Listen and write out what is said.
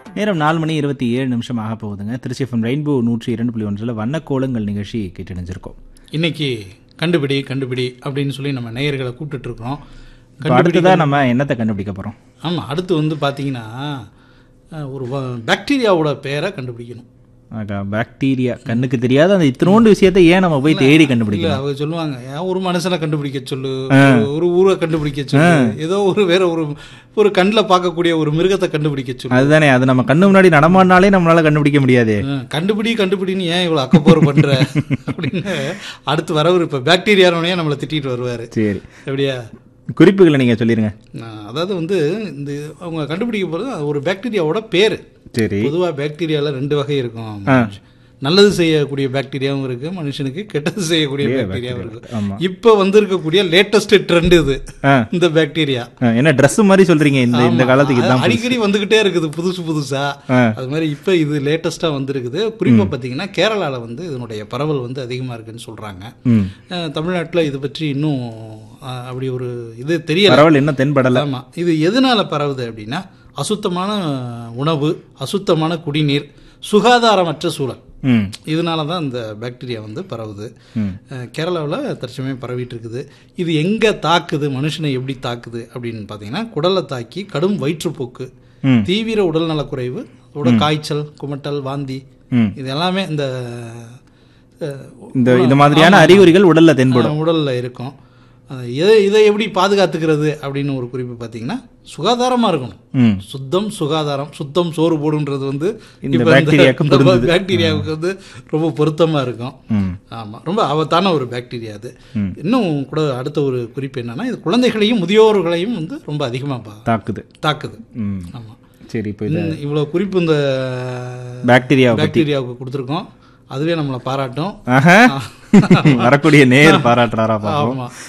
நேரம் நாலு மணி இருபத்தி ஏழு நிமிஷம் ஆக போகுதுங்க திருச்சி எஃப்எம் ரெயின்போ நூற்றி இரண்டு புள்ளி ஒன்றில் வண்ணக்கோலங்கள் நிகழ்ச்சி கேட்டணிஞ்சிருக்கோம் இன்னைக்கு கண்டுபிடி கண்டுபிடி அப்படின்னு சொல்லி நம்ம நேயர்களை கூப்பிட்டுட்டு இருக்கிறோம் இப்போ அடுத்ததாக நம்ம என்னத்தை கண்டுபிடிக்க போகிறோம் ஆமாம் அடுத்து வந்து பார்த்தீங்கன்னா அஹ், ஒரு வ- பாக்டீரியாவோட பேரை கண்டுபிடிக்கணும் பாக்டீரியா கண்ணுக்கு தெரியாத அந்த இத்தினோண்டு விஷயத்தை ஏன் நம்ம போய் தேடி இல்ல கண்டுபிடிக்கணும் அவங்க சொல்லுவாங்க ஏன் ஒரு மனுஷனை கண்டுபிடிக்க சொல்லு ஒரு- ஒரு ஊரை கண்டுபிடிக்க சொல்லு ஏதோ ஒரு வேற ஒரு ஒரு கண்ணில் பார்க்கக்கூடிய ஒரு மிருகத்தை கண்டுபிடிக்க சொல்லு அதுதானே அது நம்ம கண்ணு முன்னாடி நடமாடினாலே நம்மளால கண்டுபிடிக்க முடியாது அஹ், கண்டுபிடி கண்டுபிடின்னு ஏன் இவ்வளோ அக்கப்போர் பண்ற அப்படின்னு அடுத்து வரவர் இப்போ பாக்டீரியானோடனே நம்மளை திட்டிட்டு வருவாரு சரி எப்படியா குறிப்புகளை நீங்க சொல்லிருங்க அஹ், அதாவது வந்து இந்த அவங்க கண்டுபிடிக்க போகிறது ஒரு பாக்டீரியாவோட பேர் சரி பொதுவாக பாக்டீரியாவில் ரெண்டு வகை இருக்கும் நல்லது செய்யக்கூடிய பாக்டீரியாவும் இருக்கு மனுஷனுக்கு கெட்டது செய்யக்கூடிய பாக்டீரியாவும் இருக்கு ஆமா இப்போ வந்திருக்கக்கூடிய லேட்டஸ்ட் ட்ரெண்ட் இது ஆ. இந்த பாக்டீரியா ஆ, என்ன Dress மாதிரி சொல்றீங்க இந்த இந்த காலத்துக்கு அது இதுதான் அடிக்கடி வந்துகிட்டே இருக்குது புதுசு புதுசா ஆ. அது மாதிரி இப்போ இது லேட்டஸ்டா வந்திருக்குது குறிப்பா பார்த்தீங்கன்னா கேரளால வந்து இதனுடைய பரவல் வந்து அதிகமா இருக்குன்னு சொல்றாங்க ம் அஹ், தமிழ்நாட்டுல இது பற்றி இன்னும் அஹ், அப்படி ஒரு இது தெரியல பரவாயில்ல இன்னும் தென்படல ஆமா இது எதனால பரவுது அப்படின்னா அசுத்தமான உணவு அசுத்தமான குடிநீர் சுகாதாரமற்ற சூழல் ம் இதனால தான் இந்த பாக்டீரியா வந்து பரவுது ம். கேரளாவில் தற்சமயம் பரவிட்டு இருக்குது இது எங்கே தாக்குது மனுஷனை எப்படி தாக்குது அப்படின்னு பார்த்தீங்கன்னா குடலை தாக்கி கடும் வயிற்றுப்போக்கு ம். தீவிர உடல்நலக்குறைவு அதோட காய்ச்சல் குமட்டல் வாந்தி ம். இது எல்லாமே இந்த அஹ், இந்த இந்த மாதிரியான அறிகுறிகள் உடல்ல தென்படும் அஹ், உடல்ல இருக்கும் அஹ், இதை இதை எப்படி பாதுகாத்துக்கிறது அப்படின்னு ஒரு குறிப்பு பார்த்தீங்கன்னா சுகாதாரமாக இருக்கணும் ம் சுத்தம் சுகாதாரம் சுத்தம் சோறு போடுன்றது வந்து இந்த இப்ப பாக்டீரியாவுக்கு இந்த பொருந்துது. பாக்டீரியாவுக்கு வந்து ரொம்ப பொருத்தமா இருக்கும் ம் ஆமா ரொம்ப ஆபத்தான ஒரு பாக்டீரியா அது இன்னும் கூட அடுத்த ஒரு குறிப்பு என்னன்னா இது குழந்தைகளையும் முதியோர்களையும் வந்து ரொம்ப அதிகமா பா- தாக்குது தாக்குது ம் ஆமா சரி இப்போ இது இன்னும் இவ்வளவு குறிப்பு இந்த பாக்டீரியா பாக்டீரியாவுக்கு கொடுத்துருக்கோம் அதுவே நம்மளை பாராட்டும் ஆஹா வரக்கூடிய நேர் பாராட்டுறாரா பாப்போம் ஆமா